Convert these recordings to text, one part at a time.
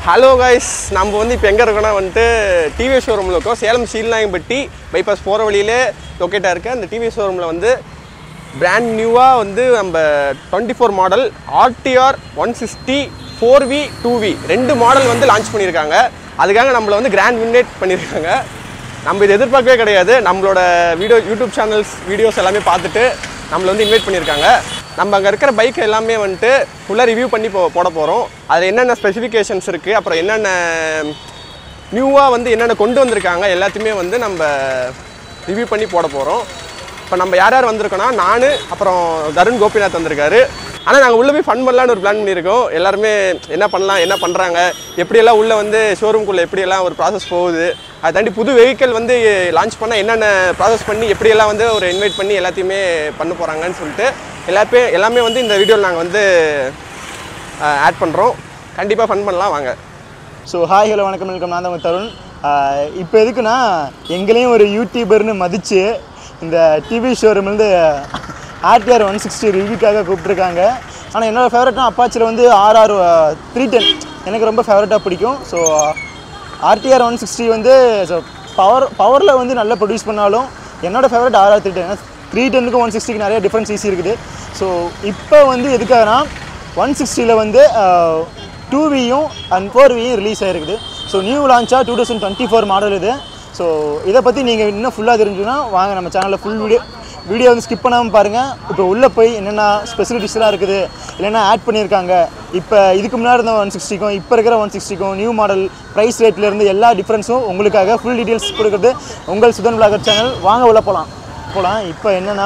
Hello guys நம்ம வந்து இப்போ எங்கே இருக்கோம்னா வந்துட்டு டிவிஎஸ் ஷோரூமில் இருக்கோம் சேலம் சீல்நாயம்பட்டி பைபாஸ் போகிற வழியிலே லொக்கேட்டாக இருக்க அந்த டிவிஎஸ் ஷோரூமில் வந்து பிராண்ட் நியூவாக வந்து நம்ம twenty four model RTR one sixty four V two V ரெண்டு மாடல் வந்து லான்ச் பண்ணியிருக்காங்க அதுக்காக நம்மளை வந்து கிராண்ட் வின்னேட் பண்ணியிருக்காங்க நம்ம இது எதிர்பார்க்கவே கிடையாது நம்மளோட வீடியோ யூடியூப் சேனல்ஸ் வீடியோஸ் எல்லாமே பார்த்துட்டு நம்மளை வந்து இன்வைட் பண்ணியிருக்காங்க நம்ம அங்கே இருக்கிற பைக் எல்லாமே வந்துட்டு ஃபுல்லாக ரிவ்யூ பண்ணி போ போட போகிறோம் அதில் என்னென்ன ஸ்பெசிஃபிகேஷன்ஸ் இருக்குது அப்புறம் என்னென்ன நியூவாக வந்து என்னென்ன கொண்டு வந்திருக்காங்க எல்லாத்தையுமே வந்து நம்ம ரிவ்யூ பண்ணி போட போகிறோம் இப்போ நம்ம யார் யார் வந்திருக்கோன்னா நான் அப்புறம் தருண் கோபிநாத் வந்திருக்காரு ஆனால் நாங்கள் உள்ளே போய் ஃபன் பண்ணலான்னு ஒரு பிளான் பண்ணியிருக்கோம் எல்லாருமே என்ன பண்ணலாம் என்ன பண்ணுறாங்க எப்படியெல்லாம் உள்ளே வந்து ஷோரூம்குள்ளே எப்படியெல்லாம் ஒரு ப்ராசஸ் போகுது அதை தாண்டி புது வெஹிக்கிள் வந்து லான்ச் பண்ண என்னென்ன ப்ராசஸ் பண்ணி எப்படியெல்லாம் வந்து ஒரு இன்வைட் பண்ணி எல்லாத்தையுமே பண்ண போகிறாங்கன்னு சொல்லிட்டு எல்லாத்தையும் எல்லாமே வந்து இந்த வீடியோவில் நாங்கள் வந்து ஆட் பண்ணுறோம் கண்டிப்பாக ஃபன் பண்ணலாம் வாங்க ஸோ ஹாய் ஹலோ வணக்கம் வெல்கம் நான் தான் உங்க தருண் இப்போ எதுக்குன்னா எங்களையும் ஒரு யூடியூபர்னு மதித்து இந்த டிவி ஷோரூம்லேருந்து ஆர்டிஆர் ஒன் சிக்ஸ்டி ரிவ்யூக்காக கூப்பிட்ருக்காங்க ஆனால் என்னோட ஃபேவரட்னா அப்பாச்சியில் வந்து ஆர்ஆர் த்ரீ டென் எனக்கு ரொம்ப ஃபேவரட்டாக பிடிக்கும் ஸோ ஆர்டிஆர் ஒன் சிக்ஸ்டி வந்து ஸோ பவர் பவரில் வந்து நல்லா ப்ரொடியூஸ் பண்ணாலும் என்னோட favourite RR three ten three டென்னுக்கும் ஒன் சிக்ஸ்டிக்கு நிறைய டிஃப்ரென்ஸ் ஈஸி இருக்குது ஸோ இப்போ வந்து எதுக்காகனா ஒன் சிக்ஸ்டியில் வந்து டூ வியும் அண்ட் ஃபோர் வியும் ரிலீஸ் ஆகிருக்குது ஸோ நியூ லான்ச்சாக two thousand twenty four model இது ஸோ இதை பற்றி நீங்கள் இன்னும் ஃபுல்லாக தெரிஞ்சுன்னா வாங்க நம்ம சேனலில் ஃபுல் வீடியோ வீடியோ வந்து ஸ்கிப் பண்ணாமல் பாருங்கள் இப்போ உள்ளே போய் என்னென்ன ஸ்பெசிலிட்டிஸ்லாம் இருக்குது இல்லைன்னா ஆட் பண்ணியிருக்காங்க இப்போ இதுக்கு முன்னாடி இருந்த ஒன் சிக்ஸ்டிக்கும் இப்போ இருக்கிற ஒன் சிக்ஸ்டிக்கும் நியூ மாடல் ப்ரைஸ் ரேட்லேருந்து எல்லா டிஃப்ரென்ஸும் உங்களுக்காக ஃபுல் டீட்டெயில்ஸ் கொடுக்குறது உங்கள் சுதன் விளாகர் சேனல் வாங்க உள்ளே போகலாம் போகலாம் இப்போ என்னென்னா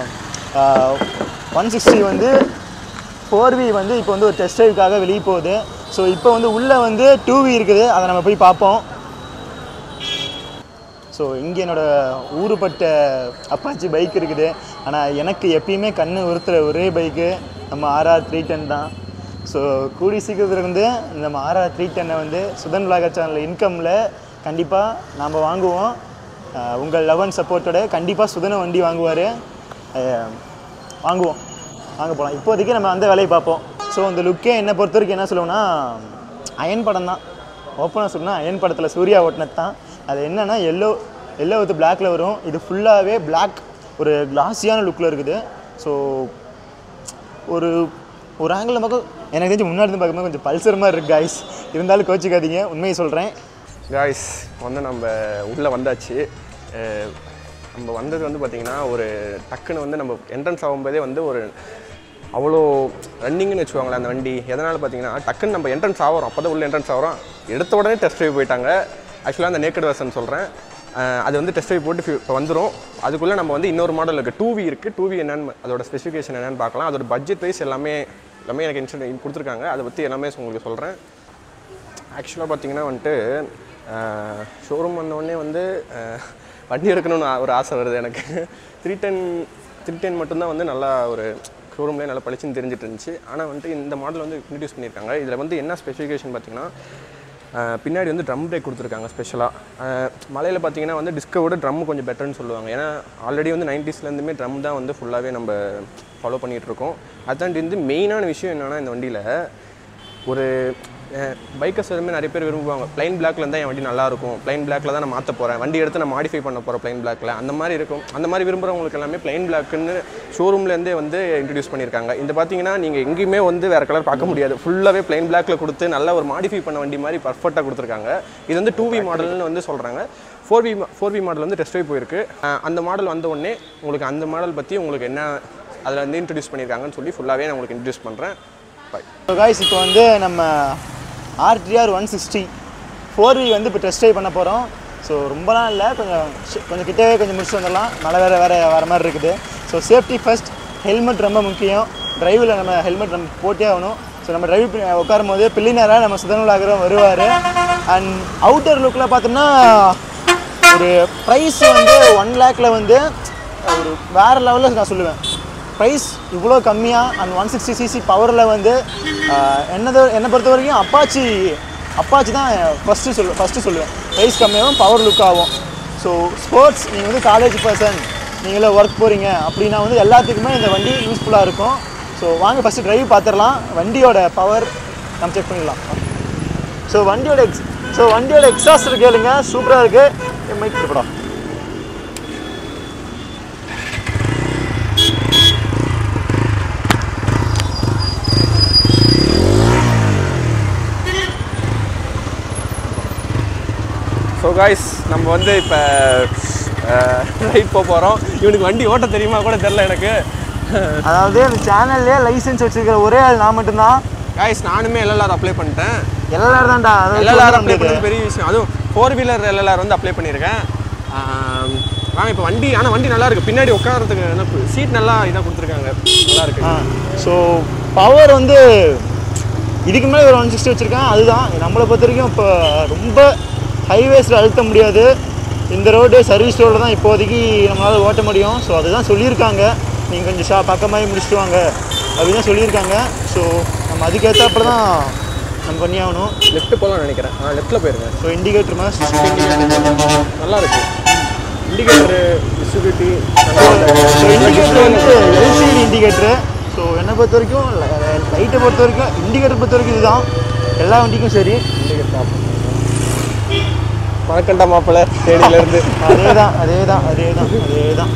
ஒன் சிக்ஸ்டி வந்து ஃபோர் வி வந்து இப்போ வந்து ஒரு டெஸ்ட் ட்ரைவுக்காக வெளியே போகுது ஸோ இப்போ வந்து உள்ளே வந்து டூ வி இருக்குது அதை நம்ம போய் பார்ப்போம் ஸோ இங்கே என்னோட ஊருப்பட்ட அப்பாச்சி பைக் இருக்குது ஆனால் எனக்கு எப்பயுமே கண்ணு உறுத்துற ஒரே பைக்கு நம்ம ஆர்ஆர் த்ரீ டென் தான் ஸோ கூடி சீக்கிரத்துல இருந்து நம்ம ஆர்ஆர் த்ரீ டென்னை வந்து சுதன் விளாகர் சேனல் இன்கமில் கண்டிப்பாக நாம் வாங்குவோம் அஹ் உங்கள் லவ் அண்ட் சப்போர்ட்டோட கண்டிப்பாக சுதன வண்டி வாங்குவார் வாங்குவோம் வாங்க போகலாம் இப்போதைக்கு நம்ம அந்த வேலையை பார்ப்போம் ஸோ அந்த லுக்கே என்னை பொறுத்த வரைக்கும் என்ன சொல்லுவோம்னா அயன் படம் தான் ஓப்பனாக சொல்லணும்னா அயன் படத்தில் சூர்யா ஓட்டினது தான் அது என்னென்னா எல்லோ எல்லோ வித் பிளாக்ல வரும் இது ஃபுல்லாகவே Black ஒரு கிளாஸியான லுக்கில் இருக்குது ஸோ ஒரு ஒரு ஆங்கிள் பக்கம் எனக்கு தெரிஞ்சு முன்னாடி இருந்து பார்க்கும்போது கொஞ்சம் பல்சர் மாதிரி இருக்குது காய்ஸ் இருந்தாலும் கோச்சிக்காதீங்க உண்மையை சொல்கிறேன் காய்ஸ் வந்து நம்ம உள்ளே வந்தாச்சு அஹ் நம்ம வந்தது வந்து பார்த்திங்கன்னா ஒரு டக்குன்னு வந்து நம்ம என்ட்ரன்ஸ் ஆகும்போதே வந்து ஒரு அவ்வளோ ரன்னிங்னு வச்சுக்கோங்களேன் அந்த வண்டி எதனால் பார்த்தீங்கன்னா டக்குன்னு நம்ம என்ட்ரன்ஸ் ஆகிறோம் அப்போ தான் உள்ள என்ட்ரன்ஸ் ஆகிறோம் எடுத்த உடனே டெஸ்ட் ட்ரைவ் போயிட்டாங்க ஆக்சுவலாக அந்த நேக்கட் வெர்சன் சொல்கிறேன் அது வந்து டெஸ்ட் ட்ரைவ் போட்டு இப்போ வந்துடும் அதுக்குள்ளே நம்ம வந்து இன்னொரு மாடல் இருக்குது டூ வி இருக்குது டூ வி என்னன்னு அதோட ஸ்பெசிஃபிகேஷன் என்னன்னு பார்க்கலாம் அதோட பட்ஜெட் வைஸ் எல்லாமே எல்லாமே எனக்கு இன்ஸ்டன் கொடுத்துருக்காங்க அதை பற்றி எல்லாமே உங்களுக்கு சொல்கிறேன் ஆக்சுவலாக பார்த்தீங்கன்னா வந்துட்டு ஷோரூம் வந்தோடனே வந்து அஹ், வண்டி எடுக்கணும்னு ஆ- ஒரு ஆசை வருது எனக்கு த்ரீ டென் த்ரீ டென் மட்டும்தான் வந்து நல்லா ஒரு ஷோரூம்லேயே நல்லா பளிச்சுன்னு தெரிஞ்சிட்டு இருந்துச்சு ஆனால் வந்துட்டு இந்த மாடல் வந்து இன்ட்ரடியூஸ் பண்ணியிருக்காங்க இதில் வந்து என்ன ஸ்பெசிஃபிகேஷன் பார்த்தீங்கன்னா அஹ், பின்னாடி வந்து ட்ரம் பிரேக் கொடுத்துருக்காங்க ஸ்பெஷலாக மலையில் பார்த்தீங்கன்னா வந்து டிஸ்கவோட ட்ரம் கொஞ்சம் பெட்டர்னு சொல்லுவாங்க ஏன்னா ஆல்ரெடி வந்து நைன்டிஸ்லேருந்துமே ட்ரம் தான் வந்து ஃபுல்லாகவே நம்ம ஃபாலோ பண்ணிகிட்டு இருக்கோம் அதாண்டி வந்து மெயினான விஷயம் என்னென்னா இந்த வண்டியில் ஒரு பைக்கர்ஸ் எல்லாமே நிறைய பேர் விரும்புவாங்க பிளைன் பிளாக்ல இருந்தால் என் வண்டி நல்லா இருக்கும் பிளைன் பிளாக்ல தான் நான் மாற்ற போகிறேன் வண்டி எடுத்து நான் மாடிஃபை பண்ண போகிறேன் பிளைன் பிளாக்ல அந்த மாதிரி இருக்கும் அந்த மாதிரி விரும்புகிறவங்களுக்கு எல்லாமே பிளைன் பிளாக்னு ஷோரூம்லேருந்தே வந்து இன்ட்ரடியூஸ் பண்ணியிருக்காங்க இந்த பார்த்தீங்கன்னா நீங்கள் எங்கேயுமே வந்து வேறு கலர் பார்க்க முடியாது ஃபுல்லாகவே பிளைன் பிளாக்ல கொடுத்து நல்ல ஒரு மாடிஃபை பண்ண வண்டி மாதிரி பர்ஃபெக்டாக கொடுத்துருக்காங்க இது வந்து டூ வி மாடல்னு வந்து சொல்கிறாங்க four V four V model வந்து டெஸ்ட் ட்ரைவ் போயிருக்கு அஹ் அந்த மாடல் வந்த உடனே உங்களுக்கு அந்த மாடல் பற்றி உங்களுக்கு என்ன அதில் வந்து இன்ட்ரடியூஸ் பண்ணியிருக்காங்கன்னு சொல்லி ஃபுல்லாகவே நான் உங்களுக்கு இன்ட்ரடியூஸ் பண்ணுறேன் பை ஸோ காய்ஸ் இப்போ வந்து நம்ம RTR one sixty four V வந்து இப்போ டெஸ்ட் ட்ரைவ் பண்ண போகிறோம் ஸோ ரொம்பலாம் இல்லை கொஞ்சம் ஷி- கொஞ்சம் கிட்டவே கொஞ்சம் முடிச்சு வந்துடலாம் மழை வேறு வேறு வர மாதிரி இருக்குது ஸோ சேஃப்டி ஃபர்ஸ்ட் ஹெல்மெட் ரொம்ப முக்கியம் டிரைவில் நம்ம ஹெல்மெட் நம்ம போட்டே ஆகணும் ஸோ நம்ம டிரைவ் உட்காரும் போது பிள்ளைனராக நம்ம சுதனலாகிறோம் வருவார் அண்ட் அவுட்டர் லுக்கில் பார்த்தோம்னா ஒரு ப்ரைஸ் வந்து ஒன் லேக்கில் வந்து ஒரு வேறு லெவலில் நான் சொல்லுவேன் ப்ரைஸ் இவ்வளோ கம்மியாக அண்ட் ஒன் சிக்ஸ்டி சிசி பவரில் வந்து ஆஹ், என்னது என்னை பொறுத்த வரைக்கும் அப்பாச்சி அப்பாச்சி தான் ஃபஸ்ட்டு சொல்லு ஃபஸ்ட்டு சொல்லுவேன் ப்ரைஸ் கம்மியாகவும் பவர் லுக் ஆகும் ஸோ ஸ்போர்ட்ஸ் நீங்கள் வந்து காலேஜ் பர்சன் நீங்களே ஒர்க் போகிறீங்க அப்படின்னா வந்து எல்லாத்துக்குமே இந்த வண்டி யூஸ்ஃபுல்லாக இருக்கும் ஸோ வாங்க ஃபஸ்ட்டு டிரைவ் பார்த்துடலாம் வண்டியோட பவர் நம்ம செக் பண்ணிடலாம் ஸோ வண்டியோட எக்ஸ் ஸோ வண்டியோட எக்ஸாஸ்டர் கேளுங்க சூப்பராக இருக்குது மைக் கொடுப்படா ஸோ காய்ஸ் நம்ம வந்து இப்போ ரைட் போக போகிறோம் இவனுக்கு வண்டி ஓட்ட தெரியுமா கூட தெரில எனக்கு அதாவது அந்த சேனல்லே லைசென்ஸ் வச்சிருக்கிற ஒரே ஆள் நான் மட்டும்தான் காய்ஸ் நானுமே எல்எல்ஆர் அப்ளை பண்ணிட்டேன் எல்லாரும் தான்டா அதாவது எல்எல்ஆர் சொல்ல அப்ளை முடியாது. பண்ணது பெரிய விஷயம் அதுவும் ஃபோர் வீலர் எல்எல்ஆர் வந்து அப்ளை பண்ணியிருக்கேன் ஆம், வாங்க இப்போ வண்டி ஆனால் வண்டி நல்லா இருக்கு பின்னாடி உட்காரத்துக்கு சீட் நல்லா இதாக கொடுத்துருக்காங்க நல்லா இருக்கு ஆ ஸோ பவர் வந்து இதுக்கு மேலே ஒரு ஒன் சிக்ஸ்டி வச்சுருக்கேன் அதுதான் நம்மளை பொறுத்த வரைக்கும் இப்போ ரொம்ப ஹைவேஸில் அழுத்த முடியாது இந்த ரோடு சர்வீஸ் ரோடு தான் இப்போதைக்கு நம்மளால் ஓட்ட முடியும் ஸோ அதுதான் சொல்லியிருக்காங்க நீங்கள் கொஞ்சம் ஷா பக்கமாகி முடிச்சுட்டு வாங்க அப்படின்னு தான் சொல்லியிருக்காங்க ஸோ நம்ம அதுக்கேற்றாப்புல தான் நம்ம பண்ணி ஆகணும் லெஃப்ட் போகலாம்னு நினைக்கிறேன் ஆ லெஃப்ட்டில் போயிருங்க ஸோ இண்டிகேட்டர் மாதிரி நல்லா இருக்கு இண்டிகேட்டரு விசிபிலிட்டி ஸோ இண்டிகேட்டர் வந்து எல்சிடி இண்டிகேட்டரு ஸோ என்னை பொறுத்த வரைக்கும் லைட்டை பொறுத்த வரைக்கும் இண்டிகேட்டர் பொறுத்த வரைக்கும் இதுதான் எல்லா வண்டிக்கும் சரி வணக்கம்டா மாப்பிள்ளை தேனியிலேருந்து அதே தான் அதே தான் அதே தான் அதே தான்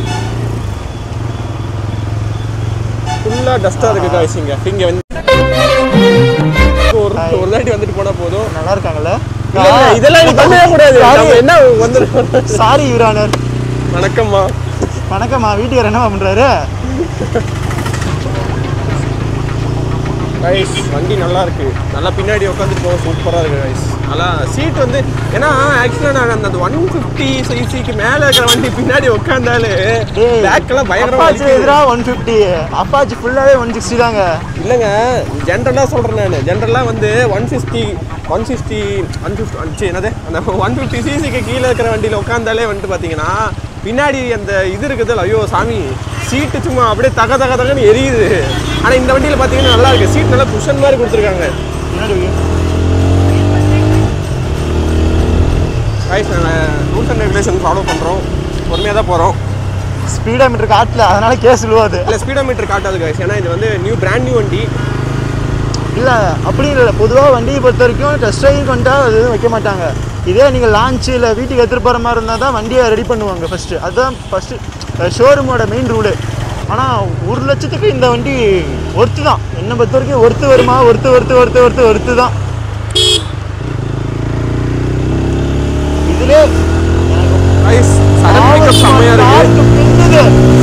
ஃபுல்லாக டஸ்ட்டாக இருக்கு காய்ஸ் இங்கே இங்கே வந்து ஒரு ஒரு தாட்டி வந்துட்டு போனால் போதும் நல்லா இருக்காங்கல்ல இல்ல, இல்ல, இதெல்லாம் நீ பண்ணவே கூடாது Sorry. நம்ம என்ன வந்துருக்கோம் சாரி யுவரானர் வணக்கம்மா வணக்கம்மா வீட்டுக்காரர் என்னவா பண்ணுறாரு கைஸ் வண்டி நல்லா இருக்கு நல்லா பின்னாடி உட்காந்து போக சூப்பராக இருக்கு கைஸ் நல்லா சீட் வந்து ஏன்னா ஆக்சுவலாக நான் அந்த ஒன் ஃபிஃப்டி சிசிக்கு மேலே இருக்கிற வண்டி பின்னாடி உட்காந்தாலே பேக்கெல்லாம் பயங்கரமாக அப்பாச்சி எதிராக ஒன் ஃபிஃப்டி அப்பாச்சி ஃபுல்லாகவே ஒன் சிக்ஸ்டி தாங்க இல்லைங்க ஜென்ரலாக சொல்கிறேன் நான் ஜென்ரலாக வந்து one sixty one sixty one fifty என்னது அந்த ஒன் ஃபிஃப்டி சிசிக்கு கீழே இருக்கிற வண்டியில் உட்காந்தாலே வந்துட்டு பார்த்தீங்கன்னா பின்னாடி அந்த இது இருக்குது ஐயோ சாமி சீட்டு சும்மா அப்படியே தக தக தகன்னு எரியுது ஆனால் இந்த வண்டியில் பார்த்தீங்கன்னா நல்லா இருக்கு சீட் நல்லா குஷன் மாதிரி கொடுத்துருக்காங்க முன்னாடி வை. கைஸ் நாங்கள் ரூல்ஸ் அண்ட் ரெகுலேஷன் ஃபாலோ பண்ணுறோம் பொறுமையாக தான் போகிறோம் ஸ்பீடா மீட்டர் காட்டல அதனால கேஸ் விழுவாது இல்லை ஸ்பீடோமீட்டர் காட்டாது கைஸ் ஏன்னா இது வந்து நியூ பிராண்ட் நியூ வண்டி இல்லை அப்படி இல்லை பொதுவாக வண்டியை பொறுத்த வரைக்கும் டெஸ்ட் ட்ரைவிங் வந்துட்டா அது எதுவும் வைக்க மாட்டாங்க இதே நீங்கள் லான்ச் இல்லை வீட்டுக்கு எடுத்துகிட்டு போகிற மாதிரி இருந்தால் தான் வண்டியை ரெடி பண்ணுவாங்க ஃபஸ்ட்டு அதுதான் ஃபஸ்ட்டு ஷோரூமோட மெயின் ரூலு ஆனால் ஒரு லட்சத்துக்கு இந்த வண்டி ஒர்த்து தான் என்னை பொறுத்த வரைக்கும் ஒர்த்து வருமா worth worth worth worth worth தான் இதிலே எனக்கு கைஸ் சடன் பிக்கப் செம்மையாக இருக்குது காருக்கு பின்னுது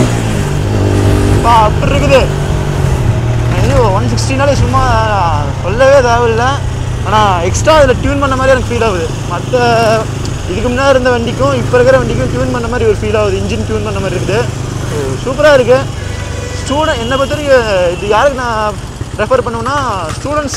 பா அப்படி இருக்குது ஒன் சிக்ஸ்டினாலே சும்மா சொல்லவே தேவையில்லை ஆனால் எக்ஸ்ட்ரா அதில் டியூன் பண்ண மாதிரி எனக்கு ஃபீல் ஆகுது மற்ற இதுக்கு முன்னாடி இருந்த வண்டிக்கும் இப்போ இருக்கிற வண்டிக்கும் டியூன் பண்ண மாதிரி ஒரு ஃபீல் ஆகுது இன்ஜின் டியூன் பண்ண மாதிரி இருக்குது சூப்பராக இருக்குது ஸ்டூடெண்ட் என்னை பொறுத்த வரைக்கும் இது யாருக்கு நான் ரெஃபர் பண்ணுவேன்னா ஸ்டூடெண்ட்ஸ்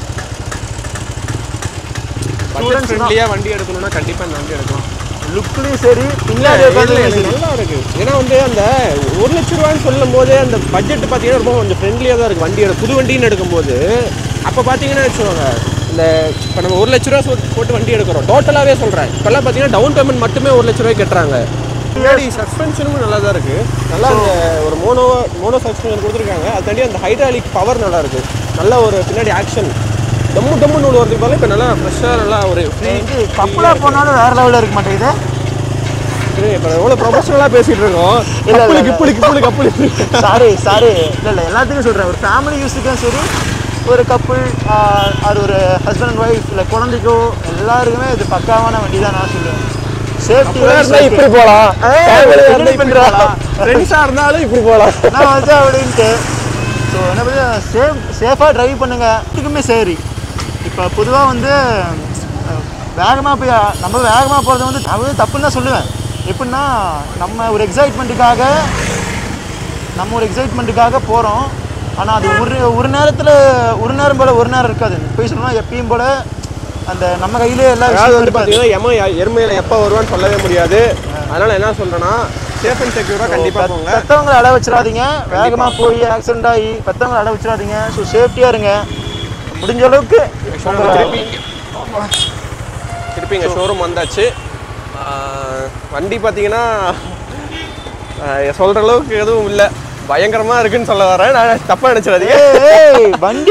பட்ஜெட் Students தான். ஃப்ரெண்ட்லியாக வண்டி எடுக்கணும்னா கண்டிப்பாக இந்த வண்டி எடுக்கலாம் லுக்லேயும் சரி இல்ல, பின்னாடி இல்ல, உட்காந்து இல்ல, நல்லா இருக்கு ஏன்னா வந்து அந்த ஒரு லட்ச ரூபான்னு சொல்லும் போதே அந்த பட்ஜெட் பார்த்தீங்கன்னா ரொம்ப கொஞ்சம் ஃப்ரெண்ட்லியாக தான் இருக்கு வண்டியோட புது வண்டின்னு எடுக்கும்போது அப்போ பார்த்தீங்கன்னா வச்சுக்கோங்க இந்த இப்போ நம்ம ஒரு லட்ச ரூபா சொ- போட்டு வண்டி எடுக்கிறோம் டோட்டலாகவே சொல்கிறேன் இப்போல்லாம் பார்த்தீங்கன்னா டவுன் பேமெண்ட் மட்டுமே ஒரு லட்ச ரூபாய்க்கு கட்டுறாங்க பின்னாடி சஸ்பென்ஷனும் நல்லா தான் இருக்கு நல்லா அந்த ஒரு மோனோ மோனோ சஸ்பென்ஷன் கொடுத்துருக்காங்க அது தாண்டி அந்த ஹைட்ராலிக் பவர் நல்லா இருக்கு நல்ல ஒரு பின்னாடி ஆக்ஷன் டம்மு டம்மு நூல் வரதுக்கு பதிலா இப்போ நல்லா ஃப்ரெஷ்ஷாக நல்லா ஒரு ஃப்ரீ கப்பலாக போனாலும் வேறு லெவலில் இருக்க மாட்டேங்குது இப்போ எவ்வளோ ப்ரொஃபஷனலாக பேசிகிட்டு இருக்கோம் இல்ல, இல்ல. கப்புளு கிப்புளு கிப்புளு கப்புளு சாரி சாரி இல்லை இல்லை எல்லாத்துக்கும் சொல்கிறேன் ஒரு ஃபேமிலி யூஸுக்கும் சரி ஒரு கப்புள் அது ஒரு ஹஸ்பண்ட் அண்ட் ஒய்ஃப் இல்லை குழந்தைக்கோ எல்லாருக்குமே இது பக்காவான வண்டி தான் நான் சொல்லுவேன் சேஃப்டி இருந்தா இப்படி போகலாம் ஏய், ஃபேமிலியாக என்ன இருந்தால் இப்படி பண்ற? போகலாம் ஃப்ரெண்ட்ஸாக இருந்தாலும் இப்படி போகலாம் நான் வந்து அப்படின்ட்டு ஸோ என்ன பற்றி சேஃப் சேஃபாக ட்ரைவ் பண்ணுங்க இதுக்குமே சரி இப்போ பொதுவாக வந்து வேகமாக போய் நம்ம வேகமாக போகிறது வந்து நான் வந்து தப்புன்னு தான் சொல்லுவேன் எப்படின்னா நம்ம ஒரு எக்ஸைட்மெண்ட்டுக்காக நம்ம ஒரு எக்ஸைட்மெண்ட்டுக்காக போகிறோம் ஆனால் அது ஒரு ஒரு நேரத்தில் ஒரு நேரம் போல் ஒரு நேரம் இருக்காது போய் சொல்லணும் எப்பயும் போல் அந்த நம்ம கையிலே எல்லா அதாவது விஷயமும் வந்து இருக்காது பார்த்தீங்கன்னா எம எருமையில் எப்போ வருவான்னு சொல்லவே முடியாது அதனால என்ன சொல்கிறேன்னா சேஃப் அண்ட் செக்யூராக கண்டிப்பாக போங்க பெற்றவங்களை அட வச்சிடாதீங்க வேகமாக போய் ஆக்சிடென்ட் ஆகி பெற்றவங்களை அட வச்சிடாதீங்க ஸோ சேஃப்டியாக இருங்க முடிஞ்ச அளவுக்கு உங்க- திருப்பி திருப்பி இங்கே ஷோரூம் வந்தாச்சு ஆஹ் வண்டி பார்த்தீங்கன்னா சொல்கிற அளவுக்கு எதுவும் இல்லை பயங்கரமாக இருக்குன்னு சொல்ல வரேன் நான் தப்பாக நினச்சிடாதீங்க ஏய், ஏய், வண்டி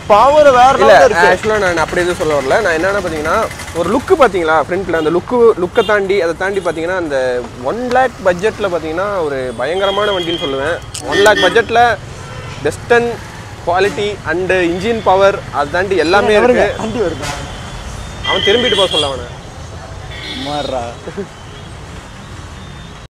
பவர் வேற இல்ல level இருக்கு ஆக்சுவலாக நான் அப்படி எதுவும் சொல்ல வரல நான் என்னென்ன பார்த்தீங்கன்னா ஒரு லுக்கு பார்த்தீங்களா ஃப்ரண்ட்டில் அந்த லுக்கு லுக்கை தாண்டி அதை தாண்டி பார்த்தீங்கன்னா அந்த ஒன் லேக் பட்ஜெட்டில் பார்த்தீங்கன்னா ஒரு பயங்கரமான வண்டின்னு சொல்லுவேன் ஒன் லேக் பட்ஜெட்டில் western quality and engine power அதை தாண்டி எல்லாமே வருங்க இருக்கு வண்டி வருது அவன் திரும்பிட்டு போக சொல்ல அவனை மாறா